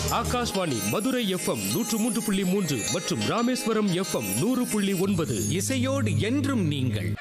Akashvani Madurai FM நூற்று மூன்று புள்ளி மூன்று மற்றும் ராமேஸ்வரம் எஃப்எம் நூறு புள்ளி ஒன்பது இசையோடு என்றும் நீங்கள்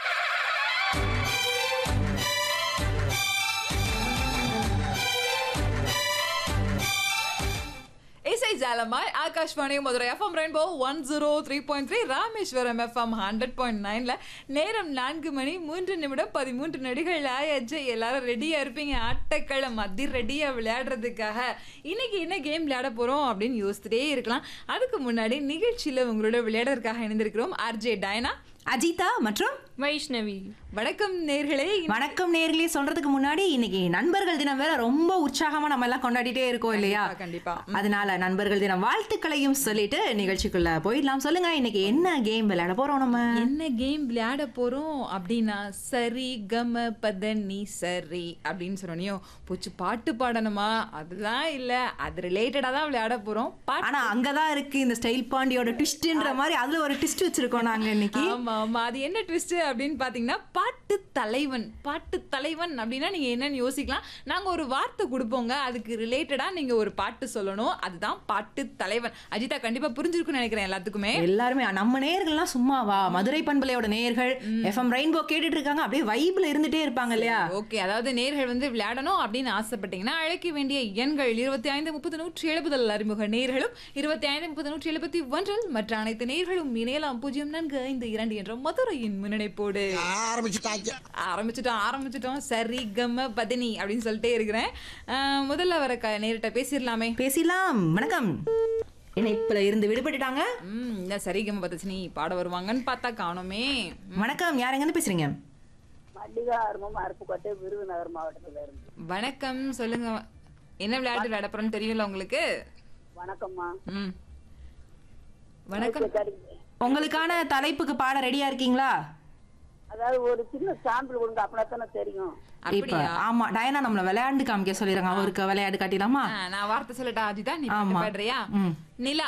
இசை ஜாலமாய் Akashvani Madurai FM rainbow one zero three point three Rameswaram FM hundred point நைன்ல நேரம் நான்கு மணி மூன்று நிமிடம் பதிமூன்று நொடிகள் ஆயாச்சு எல்லாரும் ரெடியா இருப்பீங்க ஆட்டக்களம் மதி ரெடியா விளையாடுறதுக்காக இன்னைக்கு என்ன கேம் விளையாட போறோம் அப்படின்னு யோசிச்சுட்டே இருக்கலாம் அதுக்கு முன்னாடி நிகழ்ச்சியில உங்களோட விளையாடுறதுக்காக இணைந்திருக்கிறோம் ஆர்ஜே டயனா அஜிதா மற்றும் வைஷ்ணவி வணக்கம் நேர்களே வணக்கம் நேர்களே சொல்றதுக்கு முன்னாடி இன்னைக்கு நண்பர்கள் தினம் வேற ரொம்ப உற்சாகமா நம்ம எல்லாம் கொண்டாடிட்டே இருக்கோம் இல்லையா கண்டிப்பா அதனால நண்பர்கள் தினம் வாழ்த்துக்களையும் சொல்லிட்டு நிகழ்ச்சிக்குள்ள போயிடலாம் சொல்லுங்க இன்னைக்கு என்ன கேம் விளையாட போறோம் நம்ம என்ன கேம் விளையாட போறோம் அப்படின்னா சரி கம பத நீ சரி அப்படின்னு சொன்னோனியோ போச்சு பாட்டு பாடணுமா அதுதான் இல்ல அது ரிலேட்டடா தான் விளையாட போறோம் பாட்டு ஆனா அங்கதான் இருக்கு இந்த ஸ்டைல் பாண்டியோட ட்விஸ்ட்ன்ற மாதிரி அதுல ஒரு ட்விஸ்ட் வச்சிருக்கோம் நாங்க இன்னைக்கு ஆமா ஆமா அது என்ன ட்விஸ்ட் அப்படின்னு பாத்தீங்கன்னா பாட்டு தலைவன் பாட்டு தலைவன் அப்படின்னா நீங்க என்னன்னு யோசிக்கலாம் நாங்க ஒரு வார்த்தை கொடுப்போங்க அதுக்கு ரிலேட்டடா நீங்க ஒரு பாட்டு சொல்லணும் அதுதான் பாட்டு தலைவன் அஜிதா கண்டிப்பா புரிஞ்சிருக்கும்னு நினைக்கிறேன் எல்லாத்துக்குமே எல்லாருமே நம்ம நேயர்கள்லாம் சும்மாவா மதுரை பண்பலையோட நேயர்கள் எஃப்எம் ரெயின்போ கேட்டுட்டு இருக்காங்க அப்படியே வைப்ல இருந்துட்டே இருப்பாங்க இல்லையா ஓகே அதாவது நேர்கள் வந்து விளையாடணும் அப்படின்னு ஆசைப்பட்டீங்கன்னா அழைக்க வேண்டிய எண்கள் இருபத்தி ஐந்து முப்பது நூற்றி எழுபதில் அறிமுக நேர்களும் இருபத்தி ஐந்து முப்பது நூற்றி எழுபத்தி ஒன்றில் மற்ற அனைத்து நேர்களும் இணையலாம் பூஜ்ஜியம் நான்கு ஐந்து இரண்டு என்ற மதுரையின் முன்னணிப்போடு ஆரம்பிச்சுட்டாங்க ஆரம்பிச்சிட்டோம் ஆரம்பிச்சிட்டோம் சரி கம்ம பதினி அப்படின்னு சொல்லிட்டே இருக்கிறேன் அஹ், முதல்ல வர க நேரிட்ட பேசிடலாமே பேசிடலாம் வணக்கம் இணைப்புல இருந்து விடுபட்டுட்டாங்க ம் இந்த சரி கம்ம பதச்சினி பாட வருவாங்கன்னு பார்த்தா காணோமே வணக்கம் யார் எங்க இருந்து பேசுறீங்க மல்லிகா அருமம் அருப்புக்கோட்டை விருதுநகர் மாவட்டத்துல இருந்து வணக்கம் சொல்லுங்க என்ன விளையாட்டு விளையாட போறோம்னு தெரியும்ல உங்களுக்கு வணக்கம்மா ம் வணக்கம் சரிங்க. உங்களுக்கான தலைப்புக்கு பாட ரெடியா இருக்கீங்களா அதாவது ஒரு சின்ன சாம்பிள் கொடுங்க அப்படின்னா தானே தெரியும் இப்ப அப்படியா ஆமா டயனா நம்மள விளையாண்டு காமிக்க சொல்லிருங்க அவருக்கு விளையாடு காட்டிலாமா ஆ, நான் வார்த்தை சொல்லட்டா அஜிதா நீ பாட்டு ஆமா. பாடுறியா ம். நிலா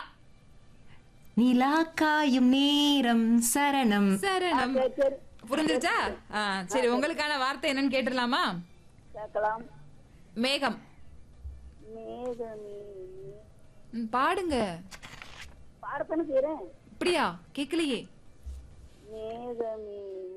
நிலா காயும் நேரம் சரணம் சரணம் சரி சரி புரிஞ்சிருச்சா ஆ, சரி உங்களுக்கான வார்த்தை என்னன்னு கேட்டுடலாமா கேட்கலாம் மேகம் மேகமே ம், பாடுங்க பாடத்தானே செய்யறேன் அப்படியா கேட்கலையே மேகமே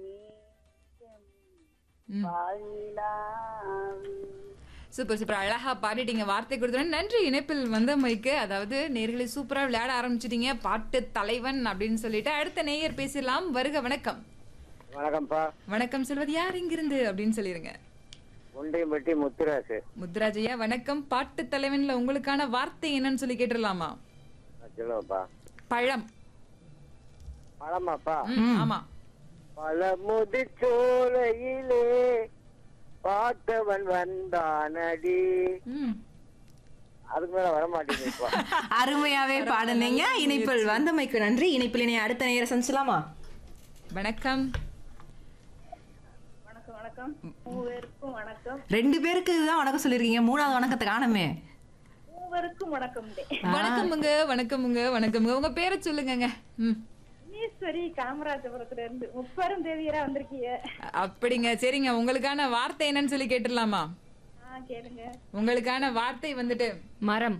ம். பாலிலாவே சூப்பர் சூப்பர் அழகா பாடிட்டீங்க வார்த்தை கொடுத்தோம் நன்றி இணைப்பில் வந்தமைக்கு அதாவது நேர்களை சூப்பரா விளையாட ஆரம்பிச்சிட்டீங்க பாட்டு தலைவன் அப்படின்னு சொல்லிட்டு அடுத்த நேயர் பேசலாம் வருக வணக்கம் வணக்கம்ப்பா வணக்கம் சொல்வது யார் இங்கிருந்து அப்படின்னு சொல்லிருங்க ஒன்றையம்பட்டி முத்துராசு முத்துராஜையா வணக்கம் பாட்டு தலைவன்ல உங்களுக்கான வார்த்தை என்னன்னு சொல்லி கேட்டுடலாமா சொல்லுவாப்பா பழம் பழமாப்பா ம், ஆமா பழமுதி சோலையிலே பார்த்தவன் வந்தானடி ம். அதுக்கு மேல வர மாட்டேங்குதுப்பா அருமையாவே பாடுனீங்க இணைப்பில் வந்தமைக்கு நன்றி இணைப்பில் இணைய அடுத்த நேரம் சந்திச்சலாமா வணக்கம் வணக்கம் வணக்கம் மூவருக்கும் வணக்கம் ரெண்டு பேருக்கு தான் வணக்கம் சொல்லிருக்கீங்க மூணாவது வணக்கத்தை காணுமே மூவருக்கும் வணக்கம் வணக்கமுங்க வணக்கமுங்க வணக்கமுங்க உங்க பேரை சொல்லுங்கங்க ம் ஈஸ்வரி காமராஜபுரத்துல இருந்து முப்பெரும் தேதியரா வந்திருக்கீங்க அப்படிங்க சரிங்க உங்களுக்கான வார்த்தை என்னன்னு சொல்லி கேட்டுடலாமா ஆ கேளுங்க உங்களுக்கான வார்த்தை வந்துட்டு மரம்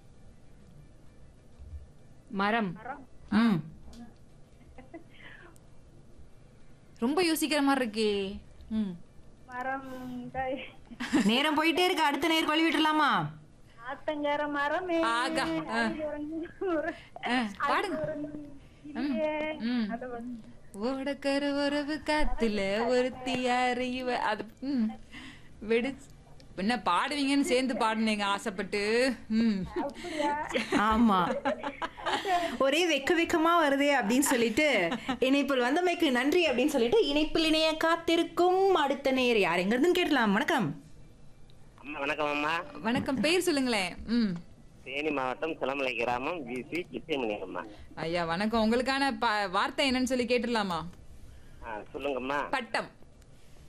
மரம் ம் ரொம்ப யோசிக்கிற மாதிரி இருக்கே ம் மரம் காய்- நேரம் போயிட்டே இருக்கு அடுத்த நேர் கொழி விட்டுலாமா ஆத்தங்கர மரமே ஆகா ஆ. ஆ, பாடுங்க ம். ஓடக்கர உறவு காத்துல ஒருத்தி அறிவ அது ம். வெடி என்ன பாடுவீங்கன்னு சேர்ந்து பாடுனீங்க ஆசைப்பட்டு ம் ஆமா ஒரே வெக்க வெக்கமா வருதே அப்படின்னு சொல்லிட்டு இணைப்பில் வந்தமைக்கு நன்றி அப்படின்னு சொல்லிட்டு இணைப்பில் இணைய காத்திருக்கும் அடுத்த நேர் யார் எங்க இருந்துன்னு கேட்டலாம் வணக்கம் அம்மா வணக்கம் அம்மா வணக்கம் பேர் சொல்லுங்களேன் ம் தேனி மாவட்டம் சிலமலை கிராமம் பிசி கிருஷ்ணமணி அம்மா ஐயா வணக்கம் உங்களுக்கான ப- வார்த்தை என்னன்னு சொல்லி கேட்டுடலாமா ஆ சொல்லுங்கம்மா பட்டம்